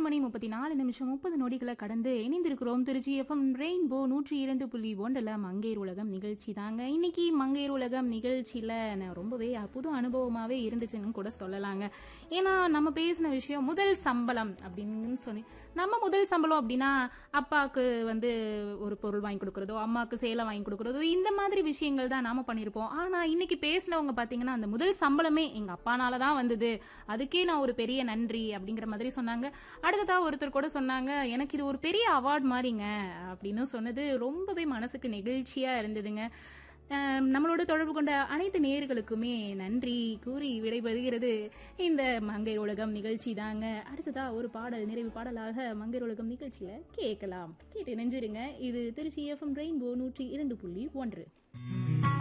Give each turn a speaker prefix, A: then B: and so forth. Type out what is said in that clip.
A: மணி முப்பத்தி நாலு நிமிஷம் முப்பது நொடிகளை கடந்து இணைந்திருக்கிறோம் திருச்சி எஃப்எம் ரெயின்போ நூற்றி இரண்டு புள்ளி ஒன்றில் மங்கையர் உலகம் நிகழ்ச்சி தாங்க இன்னைக்கு மங்கையர் உலகம் நிகழ்ச்சியில் நான் ரொம்பவே புது அனுபவமாகவே இருந்துச்சுன்னு கூட சொல்லலாங்க ஏன்னா நம்ம பேசின விஷயம் முதல் சம்பளம் அப்படின்னு சொல்லி நம்ம முதல் சம்பளம் அப்படின்னா அப்பாவுக்கு வந்து ஒரு பொருள் வாங்கி கொடுக்குறதோ அம்மாவுக்கு சேலை வாங்கி கொடுக்குறதோ இந்த மாதிரி விஷயங்கள் தான் நாம பண்ணியிருப்போம் ஆனால் இன்னைக்கு பேசினவங்க பார்த்தீங்கன்னா அந்த முதல் சம்பளமே எங்கள் அப்பானால தான் வந்தது அதுக்கே நான் ஒரு பெரிய நன்றி அப்படிங்கிற மாதிரி சொன்னாங்க அடுத்ததா ஒருத்தர் கூட சொன்னாங்க எனக்கு இது ஒரு பெரிய அவார்ட் மாதிரிங்க அப்படின்னு சொன்னது ரொம்பவே மனசுக்கு நெகிழ்ச்சியா இருந்ததுங்க அஹ் நம்மளோட தொடர்பு கொண்ட அனைத்து நேயர்களுக்குமே நன்றி கூறி விடைபெறுகிறது இந்த மங்கையர் உலகம் நிகழ்ச்சி தாங்க அடுத்ததா ஒரு பாடல் நிறைவு பாடலாக மங்கையர் உலகம் நிகழ்ச்சியில கேட்கலாம் கேட்டு நெஞ்சிருங்க இது திருச்சி எஃப்எம் ரெயின்போ நூற்றி இரண்டு புள்ளி ஒன்று